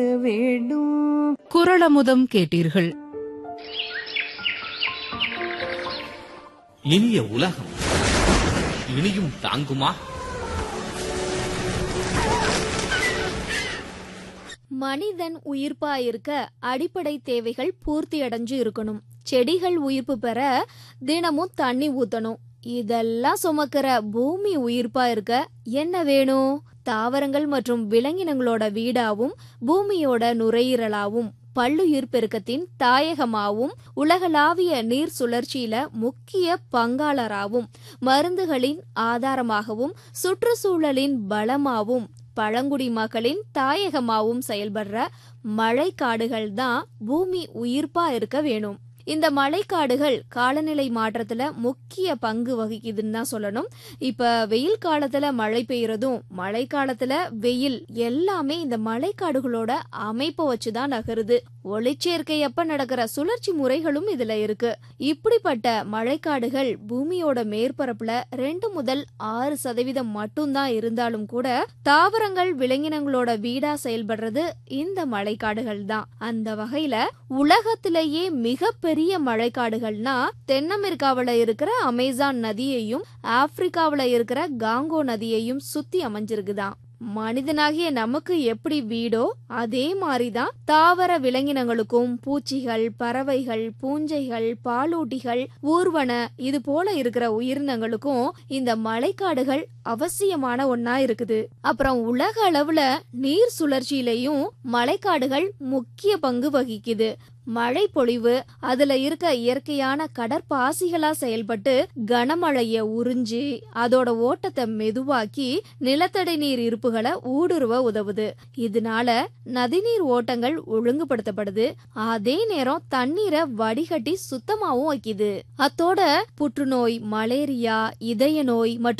வேண்டும் குரளமுதம் கேட்டீர்கள் இனிய உலகம் இனியும் தாங்குமா மனிதன் உயிர்ப்பா இருக்க அடிப்படை தேவைகள் பூர்த்தி அடைஞ்சு இருக்கணும் செடிகள் உயிர்ப்பு பெற தினமும் தண்ணி ஊத்தணும் இதெல்லாம் சுமக்கிற பூமி உயிர்ப்பா இருக்க என்ன வேணும் தாவரங்கள் மற்றும் விலங்கினங்களோட வீடாவும் பூமியோட நுரையீரலாவும் பல்லுயிர் பெருக்கத்தின் தாயகமாவும் உலகளாவிய நீர் சுழற்சியில முக்கிய பங்காளராகவும் மருந்துகளின் ஆதாரமாகவும் சுற்றுச்சூழலின் பலமாவும் பழங்குடி மக்களின் தாயகமாவும் செயல்படுற மழைக்காடுகள் தான் பூமி உயிர்ப்பா இருக்க வேணும் இந்த மழைக்காடுகள் காலநிலை மாற்றத்துல முக்கிய பங்கு வகிக்குதுன்னு தான் சொல்லணும் இப்ப வெயில் காலத்துல மழை பெய்யறதும் மழை காலத்துல வெயில் எல்லாமே இந்த மழைக்காடுகளோட அமைப்பை வச்சுதான் நகருது ஒளிச்சேர்க்கை அப்ப நடக்கிற சுழற்சி முறைகளும் இதுல இருக்கு இப்படிப்பட்ட மழைக்காடுகள் பூமியோட மேற்பரப்புல ரெண்டு முதல் ஆறு சதவீதம் மட்டும்தான் இருந்தாலும் கூட தாவரங்கள் விலங்கினங்களோட வீடா செயல்படுறது இந்த மழைக்காடுகள் தான் அந்த வகையில உலகத்திலேயே மிகப்பெரிய மழைக்காடுகள்னா தென் அமெரிக்காவுல இருக்கிற அமேசான் நதியையும் ஆப்பிரிக்காவுல இருக்கிற காங்கோ நதியையும் சுத்தி அமைஞ்சிருக்குதாம் மனிதனாகிய நமக்கு எப்படி வீடோ அதே மாதிரிதான் தாவர விலங்கினங்களுக்கும் பூச்சிகள் பறவைகள் பூஞ்சைகள் பாலூட்டிகள் ஊர்வன இது போல இருக்கிற உயிரினங்களுக்கும் இந்த மழைக்காடுகள் அவசியமான ஒன்னா இருக்குது அப்புறம் உலக அளவுல நீர் சுழற்சியிலையும் மழைக்காடுகள் முக்கிய பங்கு வகிக்குது மழை பொழிவு அதுல இருக்க இயற்கையான கடற்பாசிகளா செயல்பட்டு கனமழைய உறிஞ்சி அதோட ஓட்டத்தை மெதுவாக்கி நிலத்தடி நீர் இருப்புகளை ஊடுருவ உதவுது இதனால நதிநீர் ஓட்டங்கள் ஒழுங்குபடுத்தப்படுது அதே நேரம் தண்ணீரை வடிகட்டி சுத்தமாவும் வைக்குது அத்தோட புற்றுநோய் மலேரியா இதய நோய் மற்றும்